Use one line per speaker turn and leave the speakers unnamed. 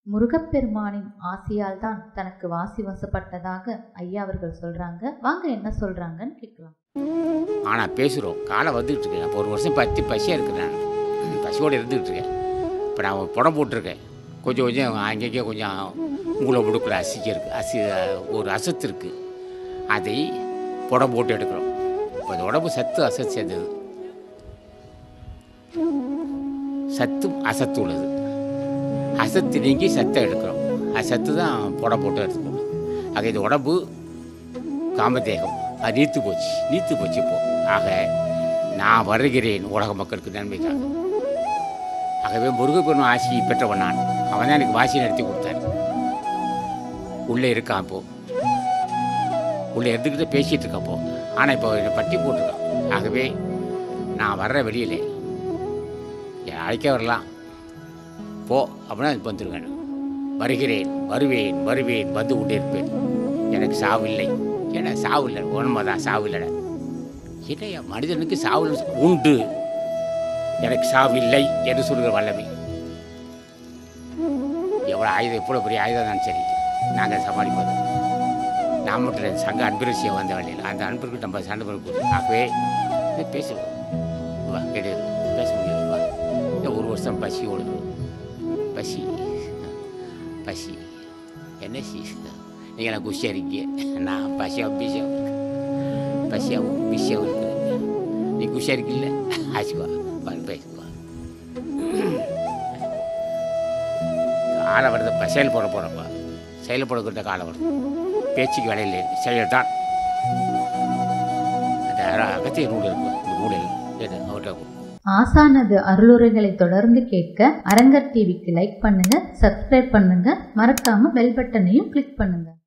முருகப்பெருமானின் ஆசியால் தான் தனக்கு வாசி வசப்பட்டதாக ஐயா அவர்கள் சொல்றாங்க வாங்க என்ன சொல்றாங்கன்னு கேட்கலாம்
ஆனால் பேசுகிறோம் காலம் வந்துக்கிட்டு இருக்கேன் இப்போ ஒரு வருஷம் பத்து பசியாக இருக்கிறேன் நான் பசியோடு இருந்துக்கிட்டு இருக்கேன் இப்போ நான் புடம் போட்டிருக்கேன் கொஞ்சம் கொஞ்சம் அங்கங்கே கொஞ்சம் உங்களை முடுக்கிற அசிக்க இருக்குது அசி ஒரு அசத்து இருக்குது அதை புடம் போட்டு எடுக்கிறோம் இப்போ அந்த உடம்பு சத்து அசத்து சேர்ந்தது சத்தும் அசத்து உள்ளது அசத்து நீங்கி சத்தை எடுக்கிறோம் அசத்து தான் புடம் போட்டு எடுத்துக்கணும் ஆக இது உடம்பு காமதேகம் அது நீத்து போச்சு நீத்து போச்சு இப்போ ஆக நான் வருகிறேன் உலக மக்களுக்கு நன்மைக்காக ஆகவே முருகப்பெருமான் ஆசியை பெற்றவன் நான் அவன் தான் எனக்கு வாசி நடத்தி கொடுத்தார் உள்ளே இருக்கான் இப்போ உள்ளே இருந்துக்கிட்டு பேசிகிட்டு இருக்கான் இப்போ ஆனால் இப்போ என்னை பட்டி போட்டிருக்கான் ஆகவே நான் வர்ற வெளியிலே என் அழைக்க வரலாம் போ அப்படின்னா வந்துடுவேன் வருகிறேன் வருவேன் வருவேன் வந்து கொண்டே இருப்பேன் எனக்கு சாவில்லை ஏன்னா சாவு இல்லை உண்மைதான் சாவு இல்லைடா இல்லையா மனிதனுக்கு சாவு இல்லை. உண்டு எனக்கு சாவில்லை என்று சொல்கிற வல்லமை எவ்வளோ ஆயுதம் எவ்வளோ பெரிய ஆயுதம் இருந்தாலும் சரி நாங்கள் சமாளிப்பது நான் மட்டும் இல்லை, சங்க அன்பிரசிய வந்த வழியில் அந்த அன்பிற்கு நம்ம சண்டை பண்ண ஆகவே இதை பேசுவோம் வா கேடு பேச முடியாது வா இந்த ஒரு வருஷம் பசி ஓடுது பசி பசி என்ன சி நீங்களாம் குஷியாக இருக்கீங்க நான் பசியாக பிசியாக பசியாகவும் பிசியாகவும் இருக்கிறேன் நீ குஷியாக இருக்கீல்ல ஆச்சுவா வா பேசுவா காலம் வருது செயல்பட போகிறப்பா செயல்படுகின்ற காலம் வருது பேச்சுக்கு வேலையில் செயல் தான் அந்த அகத்திய நூல் இருக்கும் இந்த நூலில் எது அவர்கிட்ட
ஆசானது அருளுரைகளை தொடர்ந்து கேட்க அரங்கர் டிவிக்கு லைக் பண்ணுங்க சப்ஸ்கிரைப் பண்ணுங்க மறக்காம பெல் பட்டனையும் கிளிக் பண்ணுங்க